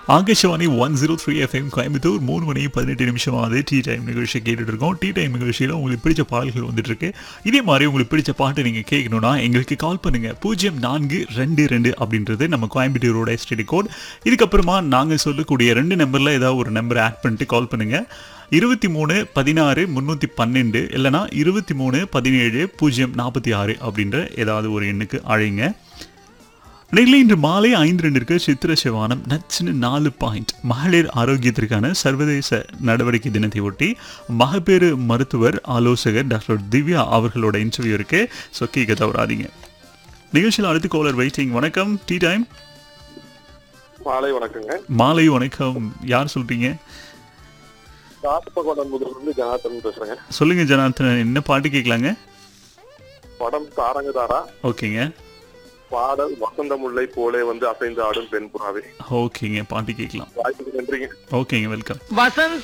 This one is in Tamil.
Akashvani one zero three FM Coimbatore மூணு மணி பதினெட்டு நிமிஷம் ஆகுது டீ டைம் நிகழ்ச்சி கேட்டுட்டு இருக்கோம் டீ டைம் நிகழ்ச்சியில் உங்களுக்கு பிடிச்ச பாடல்கள் வந்துட்டு இருக்கு இதே மாதிரி உங்களுக்கு பிடிச்ச பாட்டு நீங்கள் கேட்கணும்னா எங்களுக்கு கால் பண்ணுங்க பூஜ்ஜியம் நான்கு ரெண்டு ரெண்டு அப்படின்றது நம்ம கோயம்புத்தூரோட எஸ்டிடி கோட் இதுக்கப்புறமா நாங்கள் சொல்லக்கூடிய ரெண்டு நம்பரில் ஏதாவது ஒரு நம்பரை ஆட் பண்ணிட்டு கால் பண்ணுங்க இருபத்தி மூணு பதினாறு முந்நூற்றி பன்னெண்டு இல்லைனா இருபத்தி மூணு பதினேழு பூஜ்ஜியம் நாற்பத்தி ஆறு அப்படின்ற ஏதாவது ஒரு எண்ணுக்கு அழைங்க நெல்லை இன்று மாலை ஐந்து ரெண்டிற்கு சித்திர சிவானம் நச்சுன்னு நாலு பாயிண்ட் மகளிர் ஆரோக்கியத்திற்கான சர்வதேச நடவடிக்கை தினத்தை ஒட்டி மகப்பேறு மருத்துவர் ஆலோசகர் டாக்டர் திவ்யா அவர்களோட இன்டர்வியூ இருக்கு ஸோ கேட்க தவறாதீங்க நிகழ்ச்சியில் அடுத்து கோலர் வெயிட்டிங் வணக்கம் டீ டைம் மாலை வணக்கங்க மாலை வணக்கம் யார் சொல்றீங்க காட்டுப்பகோடம் முதலிருந்து ஜனார்த்தன் பேசுறேங்க சொல்லுங்க ஜனார்த்தன் என்ன பாட்டு கேட்கலாங்க படம் தாரங்க தாரா ஓகேங்க பாடல் வசந்த முல்லை போலே வந்து அசைந்து ஆடும் பெண் புறாவே ஓகேங்க பாட்டு கேட்கலாம் வாய்ப்புக்கு நன்றிங்க ஓகேங்க வெல்கம் வசந்த்